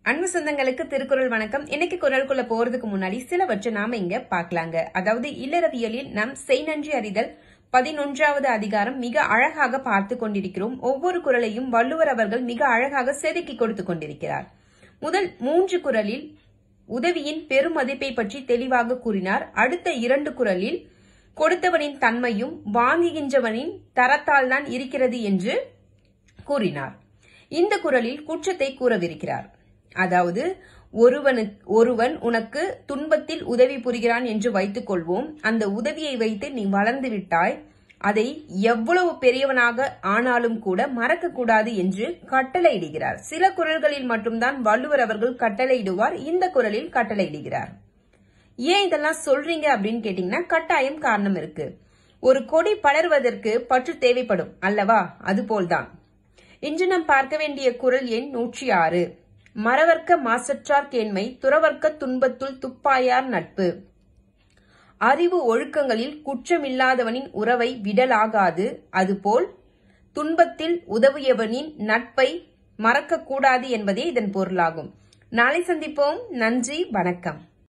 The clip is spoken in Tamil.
அன்பு சொந்தங்களுக்கு திருக்குறள் வணக்கம் இன்னைக்கு குரலுக்குள்ள போறதுக்கு முன்னாடி சிலவற்றை நாம இங்க பார்க்கலாங்க அதாவது இல்லறவியலில் நம் செய் நன்றி அறிதல் பதினொன்றாவது அதிகாரம் மிக அழகாக பார்த்து கொண்டிருக்கிறோம் ஒவ்வொரு குரலையும் வள்ளுவர் அவர்கள் மிக அழகாக செதுக்கி கொடுத்து கொண்டிருக்கிறார் முதல் மூன்று குரலில் உதவியின் பெருமதிப்பை பற்றி தெளிவாக கூறினார் அடுத்த இரண்டு குரலில் கொடுத்தவனின் தன்மையும் வாங்குகின்றவனின் தரத்தால்தான் இருக்கிறது என்று கூறினார் இந்த குரலில் குற்றத்தை கூறவிருக்கிறார் அதாவது ஒருவனு ஒருவன் உனக்கு துன்பத்தில் உதவி புரிகிறான் என்று வைத்துக் கொள்வோம் அந்த உதவியை வைத்து நீ வளர்ந்து விட்டாய் அதை எவ்வளவு பெரியவனாக ஆனாலும் கூட மறக்க கூடாது என்று கட்டளையிடுகிறார் சில குரல்களில் மட்டும்தான் வள்ளுவர் அவர்கள் கட்டளையிடுவார் இந்த குரலில் கட்டளையிடுகிறார் ஏன் இதெல்லாம் சொல்றீங்க அப்படின்னு கேட்டீங்கன்னா கட்டாயம் காரணம் இருக்கு ஒரு கொடி படர்வதற்கு பற்று தேவைப்படும் அல்லவா அதுபோல்தான் இன்று நாம் பார்க்க வேண்டிய குரல் எண் நூற்றி ஆறு மறவர்க்க மாசற்றார் கேண்மை துறவர்க்க துன்பத்துள் துப்பாயார் நட்பு அறிவு ஒழுக்கங்களில் குற்றமில்லாதவனின் உறவை விடலாகாது அதுபோல் துன்பத்தில் உதவியவனின் நட்பை மறக்கக்கூடாது என்பதே இதன் பொருளாகும் நாளை சந்திப்போம் நன்றி வணக்கம்